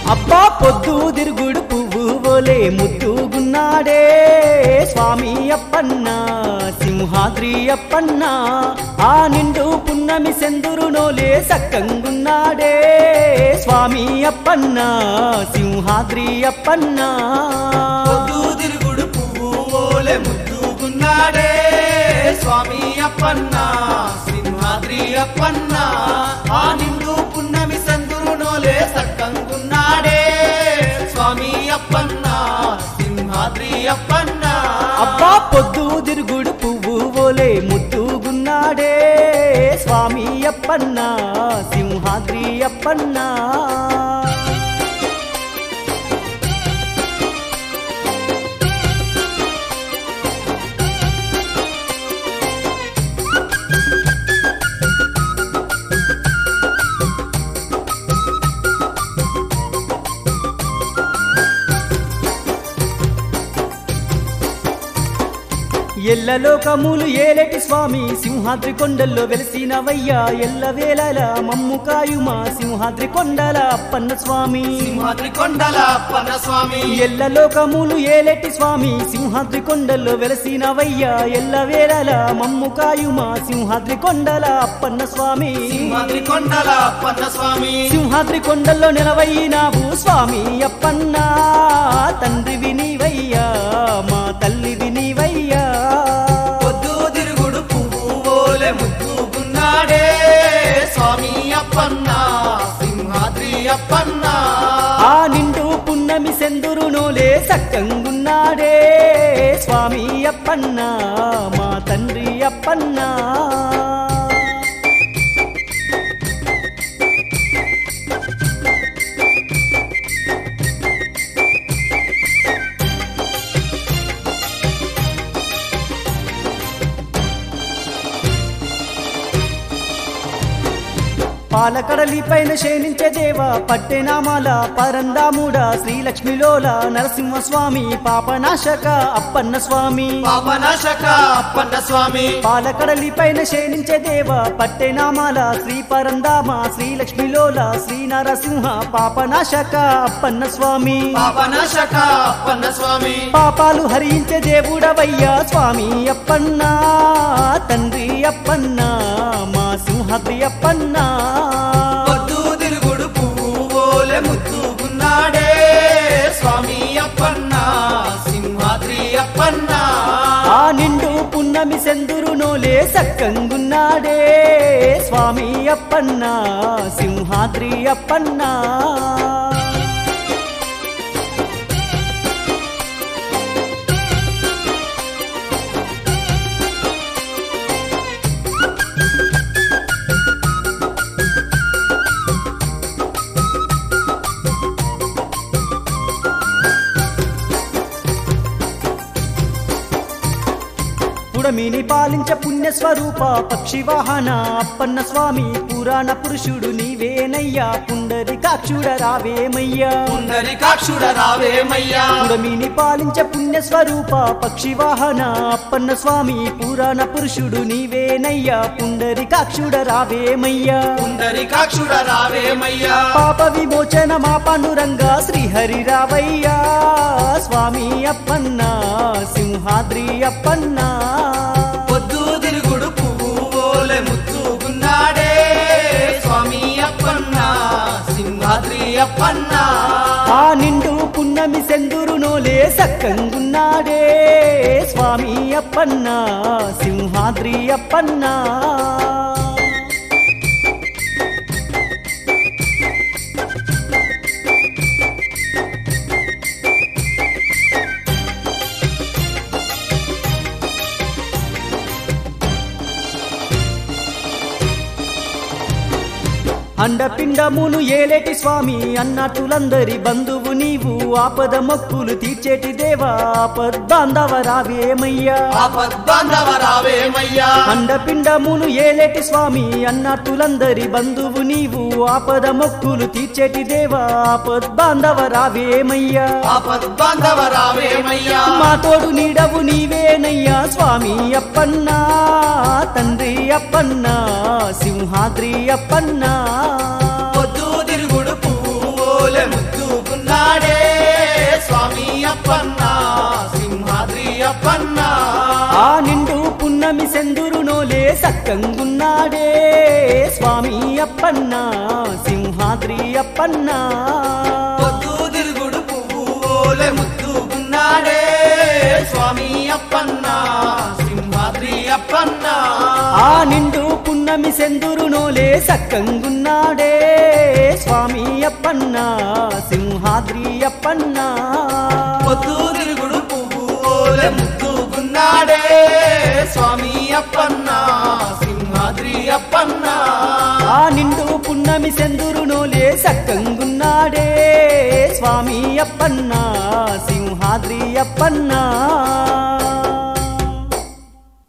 అబ్బా పొద్దు తిరుగుడు పువ్వు ఓలే ముద్దుగున్నాడే స్వామి అప్పన్న సింహాద్రి అప్పన్న ఆ నిండు పున్నమి సెందురు నోలే సక్కంగున్నాడే స్వామి అప్పన్న సింహాద్రి అప్పన్న పొద్దు తిరుగుడు పువ్వు ఓలే ముద్దుగున్నాడే స్వామి అప్పన్న సింహాద్రి అప్పన్న ఆ నిండు పున్నమి సందురునోలే సక్కంగున్నాడే స్వామి అప్పన్న సింహాద్రి అప్పన్న అబ్బా పొద్దు తిరుగుడు పువ్వు ఓలే ముద్దుగున్నాడే స్వామి అప్పన్న సింహాద్రి అప్పన్న ఎల్లలోకములు ఏలటి స్వామి సింహాద్రి కొండల్లో వెలిసినవయ్యా ఎల్లవేళల మమ్ము కాయుమా సింహాద్రి కొండల అప్పన్న స్వామి సింహాద్రి కొండల అప్పన్న స్వామి ఎల్లలోకములు ఏలటి స్వామి సింహాద్రి కొండల్లో వెలసినవయ్యా ఎల్లవేళల మమ్ము కాయుమా సింహాద్రి కొండల అప్పన్న స్వామి సింహాద్రి కొండల అప్పన్న స్వామి సింహాద్రి కొండల్లో నిలవయ్యినావు స్వామి అప్పన్న తండ్రి వినివయ్యా మా తల్లి వినివయ్యా పొద్దు తిరుగుడు పువ్వు ఓలే ముద్దుగున్నాడే స్వామి అప్పన్న సింహాద్రి అప్పన్న ఆ నిండు పున్నమి సెందురు నోలే సక్కంగున్నాడే స్వామి అప్పన్న మా తండ్రి అప్పన్న పాలకడలి పైన శయనించే దేవ పట్టెనామాల పరందాముడ శ్రీలక్ష్మిలోల నరసింహస్వామి పాపనాశక అప్పన్న స్వామి పాపనాశక అప్పన్న స్వామి పాలకడలి పైన శయనించే దేవ పట్టెనామాల శ్రీ పరందామ శ్రీలక్ష్మిలోల శ్రీ నరసింహ పాపనాశక అప్పన్న స్వామి పాపనాశక అప్పన్న స్వామి పాపాలు హరించే దేవుడవయ్యా స్వామి అప్పన్న తండ్రి అప్పన్న మా సింహాద్రి అప్పన్న పొద్దు తిరుగుడు పువ్వు ఓలే ముద్దుగున్నాడే స్వామి అప్పన్న సింహాద్రి అప్పన్న ఆ నిండు పున్నమి సెందురు నోలే సక్కంగున్నాడే స్వామి అప్పన్న సింహాద్రి అప్పన్న పుడమిని పాలించ పుణ్య స్వరూప పక్షి వాహన అప్పన్న స్వామి పురాణ పురుషుడు నీవేనయ్యా పుండరి కాక్షుడ రావేమయ్యా పుండరికాక్షుడ రావేమయ్యా పుడమిని పాలించ పుణ్య స్వరూప పక్షి వాహన అప్పన్న స్వామి పురాణ పురుషుడు నీవేనయ్యా పుండరి కాక్షుడ రావేమయ్యా పుండరికాక్షుడ రావేమయ్యా పాప విమోచన మా పాండురంగా శ్రీహరి రావయ్యా స్వామి అప్పన్న సింహాద్రి అప్పన్న పొద్దు తిరుగుడు పువ్వు ఓలే ముద్దుగున్నాడే స్వామి అప్పన్న సింహాద్రి అప్పన్న ఆ నిండు పున్నమి సెందురు నోలే సక్కంగున్నాడే స్వామి అప్పన్న సింహాద్రి అప్పన్న అండపిండమును ఏలేటి స్వామి అన్నట్టులందరి బంధువు నీవు ఆపద మొక్కులు తీర్చేటి దేవా ఆపద్బాంధవ రావేమయ్యా ఆపద్బాంధవ రావేమయ్యా అండపిండమును ఏలేటి స్వామి అన్నట్టులందరి బంధువు నీవు ఆపద మొక్కులు తీర్చేటి దేవా ఆపద్బాంధవ రావేమయ్యా ఆపద్బాంధవ రావేమయ్యా మా తోడు నీడవు నీవేనయ్యా స్వామి అప్పన్న తండ్రి అప్పన్న సింహాద్రి అప్పన్న పొద్దు తిరుగుడు పువ్వు ఓలే ముద్దు సెందురునోలే సక్కంగున్నాడే స్వామి అప్పన్న సింహాద్రి అప్పన్న పొద్దు తిరుగుడు పువ్వులే ముద్దుకున్నాడే స్వామి అప్పన్న సింహాద్రి అప్పన్న ఆ నిండు పున్నమి సెందురునోలే సక్కంగున్నాడే స్వామి అప్పన్న సింహాద్రి అప్పన్న పొద్దు తిరుగుడు పువ్వులే ముద్దుకున్నాడే స్వామి అప్పన్న సింహాద్రి అప్పన్న ఆ నిండు పున్నమి సెందురునోలే సక్కంగున్నాడే స్వామి అప్పన్న సింహాద్రి అప్పన్న